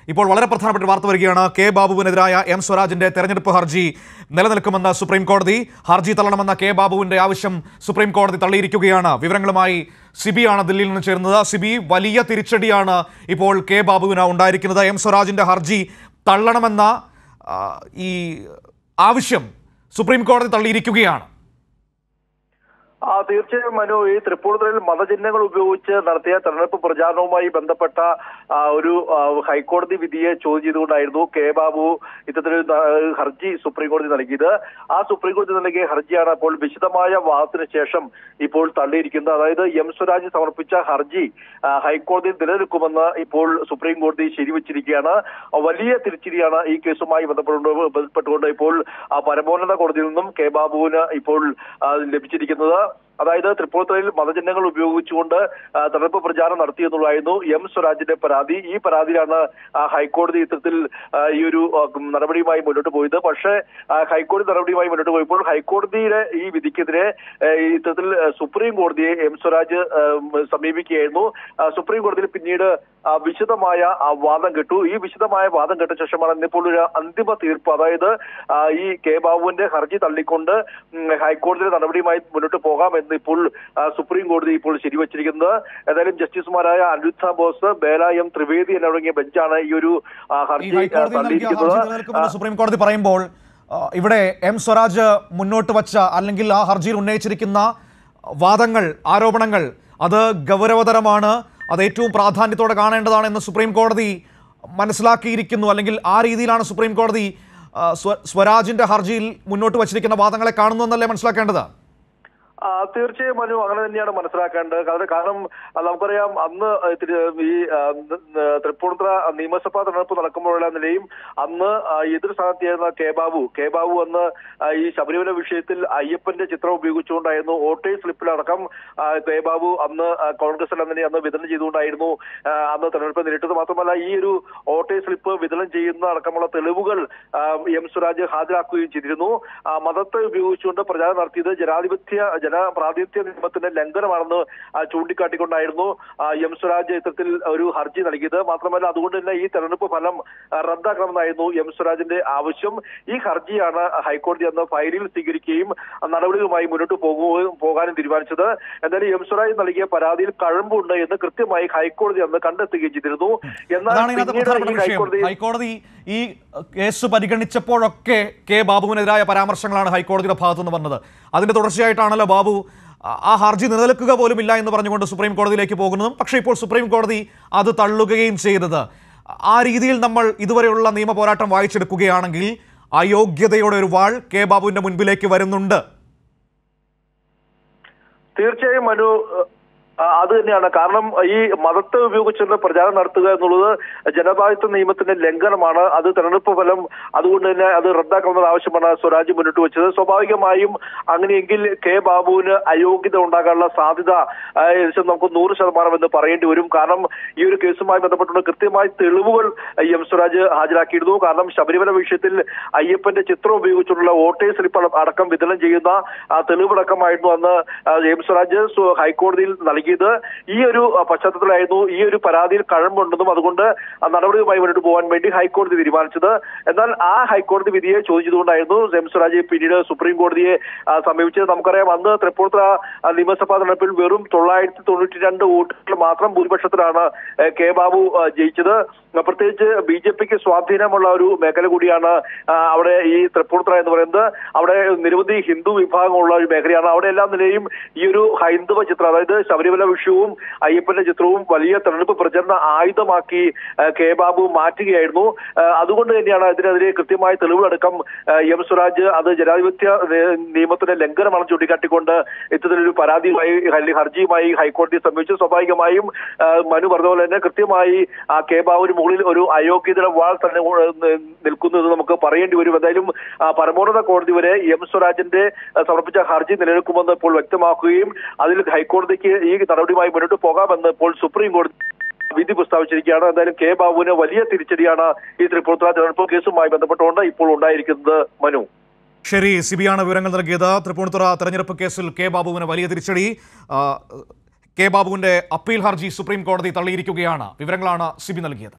ഇപ്പോൾ വളരെ പ്രധാനപ്പെട്ട ഒരു വാർത്ത വരികയാണ് കെ ബാബുവിനെതിരായ എം സ്വരാജിന്റെ തെരഞ്ഞെടുപ്പ് ഹർജി നിലനിൽക്കുമെന്ന് സുപ്രീം കോടതി ഹർജി തള്ളണമെന്ന കെ ബാബുവിന്റെ ആവശ്യം സുപ്രീം കോടതി തള്ളിയിരിക്കുകയാണ് വിവരങ്ങളുമായി സിബിയാണ് ദില്ലിയിൽ നിന്ന് ചേരുന്നത് സിബി വലിയ തിരിച്ചടിയാണ് ഇപ്പോൾ കെ ബാബുവിന് ഉണ്ടായിരിക്കുന്നത് എം സ്വരാജിന്റെ ഹർജി തള്ളണമെന്ന ആ, ഈ ആവശ്യം സുപ്രീം കോടതി തള്ളിയിരിക്കുകയാണ് ആ തീർച്ചയായും മനു ഈ തൃപ്പൂണിത്തുറയിൽ മതചിഹ്നങ്ങൾ ഉപയോഗിച്ച് നടത്തിയ തെരഞ്ഞെടുപ്പ് പ്രചാരണവുമായി ബന്ധപ്പെട്ട ആ, ഒരു ആ, ഹൈക്കോടതി വിധിയെ ചോദ്യം ചെയ്തുകൊണ്ടായിരുന്നു കെ ബാബു ഇത്തരത്തിലൊരു ന- ഹർജി സുപ്രീം കോടതി നൽകിയത് ആ സുപ്രീം കോടതി നൽകിയ ഹർജിയാണ് അപ്പോൾ വിശദമായ വാദത്തിന് ശേഷം ഇപ്പോൾ തള്ളിയിരിക്കുന്നത് അതായത് എം സ്വരാജ് സമർപ്പിച്ച ഹർജി ആ, ഹൈക്കോടതിയിൽ നിലനിൽക്കുമെന്ന് ഇപ്പോൾ സുപ്രീം കോടതി ശരിവച്ചിരിക്കുകയാണ് ആ, വലിയ തിരിച്ചടിയാണ് ഈ കേസുമായി ബന്ധപ്പെട്ടുകൊണ്ട് ബന്ധപ്പെട്ടുകൊണ്ട് ഇപ്പോൾ ആ, പരമോന്നത കോടതിയിൽ നിന്നും കെ ബാബുവിന് ഇപ്പോൾ ആ, ലഭിച്ചിരിക്കുന്നത് അതായത് തൃപ്പൂണിത്തുറയിൽ മതചിഹ്നങ്ങൾ ഉപയോഗിച്ചുകൊണ്ട് ആ, തെരഞ്ഞെടുപ്പ് പ്രചാരണം നടത്തിയെന്നുള്ളതായിരുന്നു എം സ്വരാജിന്റെ പരാതി ഈ പരാതിയിലാണ് ആ, ഹൈക്കോടതി ഇത്തരത്തിൽ ആ, ഈ ഒരു ആ, നടപടിയുമായി മുന്നോട്ട് പോയത് പക്ഷേ ആ, ഹൈക്കോടതി നടപടിയുമായി മുന്നോട്ട് പോയപ്പോൾ ഹൈക്കോടതിയുടെ ഈ വിധിക്കെതിരെ ആ, ഈ ഇത്തരത്തിൽ ആ, സുപ്രീം കോടതിയെ എം സ്വരാജ് ആ, സമീപിക്കുകയായിരുന്നു ആ, സുപ്രീം കോടതിയിൽ പിന്നീട് ആ, വിശദമായ ആ, വാദം കേട്ടു ഈ വിശദമായ വാദം കേട്ട ശേഷമാണ് ഇന്നിപ്പോൾ ഒരു അന്തിമ തീർപ്പ് അതായത് ആ, ഈ കെ ബാബുവിന്റെ ഹർജി തള്ളിക്കൊണ്ട് ഉം, ഹൈക്കോടതിയുടെ നടപടിയുമായി മുന്നോട്ട് പോകാം എന്ന് ഇപ്പോൾ ആ, സുപ്രീം കോടതി ഇപ്പോൾ ശരിവച്ചിരിക്കുന്നത് ഏതായാലും ജസ്റ്റിസുമാരായ അനിരുദ്ധ ബോസ് ബേല എം ത്രിവേദി എന്നടങ്ങിയ ബെഞ്ചാണ് ഈ ഒരു ആ, ഈ ഹർജി ആ, ഹൈക്കോടതിയിൽ നൽകിയ തള്ളിയിരിക്കുന്നത് ഹർജി നിലനിൽക്കുമെന്ന് സുപ്രീം കോടതി പറയുമ്പോൾ ആ, ഇവിടെ എം സ്വരാജ് മുന്നോട്ട് വച്ച അല്ലെങ്കിൽ ആ ഹർജിയിൽ ഉന്നയിച്ചിരിക്കുന്ന വാദങ്ങൾ ആരോപണങ്ങൾ അത് ഗൗരവതരമാണ് അത് ഏറ്റവും പ്രാധാന്യത്തോടെ കാണേണ്ടതാണെന്ന് സുപ്രീം കോടതി മനസ്സിലാക്കിയിരിക്കുന്നു അല്ലെങ്കിൽ ആ രീതിയിലാണ് സുപ്രീം കോടതി ആ, സ്വ- സ്വരാജിന്റെ ഹർജിയിൽ മുന്നോട്ട് വച്ചിരിക്കുന്ന വാദങ്ങളെ കാണുന്നു എന്നല്ലേ മനസ്സിലാക്കേണ്ടത് ആ, തീർച്ചയായും മനു അങ്ങനെ തന്നെയാണ് മനസ്സിലാക്കേണ്ടത് കാരണം കാരണം ആ, നമുക്കറിയാം അന്ന് ഇത്തിരി ഈ ആ, ന- ന- തൃപ്പൂണിത്തുറ നിയമസഭാ തെരഞ്ഞെടുപ്പ് നടക്കുമ്പോഴുള്ള നിലയും അന്ന് ആ, എതിർ സ്ഥാനാർത്ഥിയായിരുന്ന കെ ബാബു കെ ബാബു അന്ന് ആ, ഈ ശബരിമല വിഷയത്തിൽ അയ്യപ്പന്റെ ചിത്രം ഉപയോഗിച്ചുകൊണ്ടായിരുന്നു വോട്ടേഴ്സ് സ്ലിപ്പിലടക്കം ആ, കെ ബാബു അന്ന് ആ, കോൺഗ്രസിൽ തന്നെ അന്ന് വിതരണം ചെയ്തുകൊണ്ടായിരുന്നു ആ, അന്ന് തെരഞ്ഞെടുപ്പ് നേരിട്ടത് മാത്രമല്ല ഈ ഒരു വോട്ടേഴ്സ് സ്ലിപ്പ് വിതരണം ചെയ്യുന്ന അടക്കമുള്ള തെളിവുകൾ ആ, എം സ്വരാജ് ഹാജരാക്കുകയും ചെയ്തിരുന്നു ആ, മതത്തെ ഉപയോഗിച്ചുകൊണ്ട് പ്രചാരണം നടത്തിയത് ജനാധിപത്യ ജനപ്രാതിനിധ്യ നിയമത്തിന്റെ ലംഘനമാണെന്ന് ആ, ചൂണ്ടിക്കാട്ടിക്കൊണ്ടായിരുന്നു ആ, എം സ്വരാജ് ഇത്തരത്തിൽ ഒരു ഹർജി നൽകിയത് മാത്രമല്ല അതുകൊണ്ട് തന്നെ ഈ തെരഞ്ഞെടുപ്പ് ഫലം ആ, റദ്ദാക്കണമെന്നായിരുന്നു എം സ്വരാജിന്റെ ആവശ്യം ഈ ഹർജിയാണ് ഹൈക്കോടതി അന്ന് ഫയലിൽ സ്വീകരിക്കുകയും ആ, നടപടികളുമായി മുന്നോട്ട് പോകുകയും പോകാനും തീരുമാനിച്ചത് എന്തായാലും എം സ്വരാജ് നൽകിയ പരാതിയിൽ കഴമ്പുണ്ട് എന്ന് കൃത്യമായി ഹൈക്കോടതി അന്ന് കണ്ടെത്തുകയും ചെയ്തിരുന്നു എന്നാൽ അതാണ് ഇതിനകത്ത് പിന്നീട് പ്രധാനപ്പെട്ട ഈ വിഷയം ഹൈക്കോടതി ഹൈക്കോടതി ഈ അഹ്, കേസ് പരിഗണിച്ചപ്പോഴൊക്കെ കെ ബാബുവിനെതിരായ പരാമർശങ്ങളാണ് ഹൈക്കോടതിയുടെ ഭാഗത്തു നിന്ന് വന്നത് അതിന്റെ തുടർച്ചയായിട്ടാണല്ലോ ബാബു ആ- ആ ഹർജി നിലനിൽക്കുക പോലും ഇല്ല എന്ന് പറഞ്ഞുകൊണ്ട് സുപ്രീം കോടതിയിലേക്ക് പോകുന്നതും പക്ഷേ ഇപ്പോൾ സുപ്രീം കോടതി അത് തള്ളുകയും ചെയ്തത് ആ രീതിയിൽ നമ്മൾ ഇതുവരെയുള്ള നിയമ പോരാട്ടം വായിച്ചെടുക്കുകയാണെങ്കിൽ അയോഗ്യതയുടെ ഒരു വാൾ കെ ബാബുവിന്റെ മുൻപിലേക്ക് വരുന്നുണ്ട് തീർച്ചയായും മനു ആ, അത് തന്നെയാണ് കാരണം ഈ മതത്തെ ഉപയോഗിച്ചുകൊണ്ട് പ്രചാരണം നടത്തുക എന്നുള്ളത് ജനഭാഗത്വ നിയമത്തിന്റെ ലംഘനമാണ് അത് തെരഞ്ഞെടുപ്പ് ഫലം അതുകൊണ്ട് തന്നെ അത് റദ്ദാക്കണമെന്ന ആവശ്യമാണ് സ്വരാജ് മുന്നോട്ട് വെച്ചത് സ്വാഭാവികമായും അങ്ങനെയെങ്കിൽ കെ ബാബുവിന് അയോഗ്യത ഉണ്ടാകാനുള്ള സാധ്യത ആ, ഏകദേശം നമുക്ക് നൂറ് ശതമാനം എന്ന് പറയേണ്ടി വരും കാരണം ഈ ഒരു കേസുമായി ബന്ധപ്പെട്ടുള്ള കൃത്യമായ തെളിവുകൾ എം സ്വരാജ് ഹാജരാക്കിയിരുന്നു കാരണം ശബരിമല വിഷയത്തിൽ അയ്യപ്പന്റെ ചിത്രം ഉപയോഗിച്ചുള്ള വോട്ടേഴ്സ് സ്ലിപ്പ് അടക്കം വിതരണം ചെയ്യുന്ന ആ, തെളിവടക്കമായിരുന്നു അന്ന് ആ, എം സ്വരാജ് സ്വ- ഹൈക്കോടതിയിൽ നൽകിയത് ഈ ഒരു ആ, പശ്ചാത്തലത്തിലായിരുന്നു ഈ ഒരു പരാതിയിൽ കഴമ്പുണ്ടെന്നും അതുകൊണ്ട് ആ നടപടിയുമായി മുന്നോട്ട് പോകാൻ വേണ്ടി ഹൈക്കോടതി തീരുമാനിച്ചത് എന്നാൽ ആ ഹൈക്കോടതി വിധിയെ ചോദിച്ചതുകൊണ്ടായിരുന്നു എം സ്വരാജ് പിന്നീട് സുപ്രീം കോടതിയെ ആ, സമീപിച്ചത് നമുക്കറിയാം അന്ന് തൃപ്പൂണിത്തുറ ആ, നിയമസഭാ തെരഞ്ഞെടുപ്പിൽ വെറും തൊള്ളായിരത്തി തൊണ്ണൂറ്റി രണ്ട് വോട്ടുകൾ മാത്രം ഭൂരിപക്ഷത്തിലാണ് ഏ, കെ ബാബു ആ, ജയിച്ചത് ആ, പ്രത്യേകിച്ച് ബി ജെ പിക്ക് സ്വാധീനമുള്ള ഒരു മേഖല കൂടിയാണ് ആ, അവിടെ ഈ തൃപ്പൂണിത്തുറ എന്ന് പറയുന്നത് അവിടെ നിരവധി ഹിന്ദു വിഭാഗമുള്ള ഒരു മേഖലയാണ് അവിടെ എല്ലാ നിലയും ഈ ഒരു ഹൈന്ദവ ചിത്രം അതായത് ശബരിമല വിഷയവും അയ്യപ്പന്റെ ചിത്രവും വലിയ തെരഞ്ഞെടുപ്പ് പ്രചരണ ആയുധമാക്കി ആ, കെ ബാബു മാറ്റുകയായിരുന്നു ആ, അതുകൊണ്ട് തന്നെയാണ് ഇതിനെതിരെ കൃത്യമായ തെളിവുകളടക്കം ആ, എം സ്വരാജ് അത് ജനാധിപത്യ നി- നിയമത്തിന്റെ ലംഘനമാണെന്ന് ചൂണ്ടിക്കാട്ടിക്കൊണ്ട് ഇത്തരത്തിലൊരു പരാതിയുമായി അല്ലെങ്കിൽ ഹർജിയുമായി ഹൈക്കോടതിയെ സമീപിച്ചു സ്വാഭാവികമായും ആ, മനു പറഞ്ഞ പോലെ തന്നെ കൃത്യമായി ആ കെ ബാബുവിന് മുകളിൽ ഒരു അയോഗ്യതയുടെ വാൾ തന്നെ ഉ- നി- നിൽക്കുന്നു എന്ന് നമുക്ക് പറയേണ്ടി വരും എന്തായാലും ആ, പരമോന്നത കോടതി വരെ എം സ്വരാജിന്റെ ആ, സമർപ്പിച്ച ഹർജി നിലനിൽക്കുമെന്ന് ഇപ്പോൾ വ്യക്തമാക്കുകയും അതിൽ ഹൈക്കോടതിക്ക് ഈ നടപടിയുമായി മുന്നോട്ട് പോകാമെന്ന് ഇപ്പോൾ സുപ്രീം കോടതി വിധി പ്രസ്താവിച്ചിരിക്കുകയാണ് എന്തായാലും കെ ബാബുവിന് വലിയ തിരിച്ചടിയാണ് ഈ തൃപ്പൂണിത്തുറ തെരഞ്ഞെടുപ്പ് കേസുമായി ബന്ധപ്പെട്ടുകൊണ്ട് ഇപ്പോൾ ഉണ്ടായിരിക്കുന്നത് മനു ശരി സിബിയാണ് വിവരങ്ങൾ നൽകിയത് തൃപ്പൂണിത്തുറ തെരഞ്ഞെടുപ്പ് കേസിൽ കെ ബാബുവിന് വലിയ തിരിച്ചടി ആ, കെ ബാബുവിന്റെ അപ്പീൽ ഹർജി സുപ്രീം കോടതി തള്ളിയിരിക്കുകയാണ് വിവരങ്ങളാണ് സിബി നൽകിയത്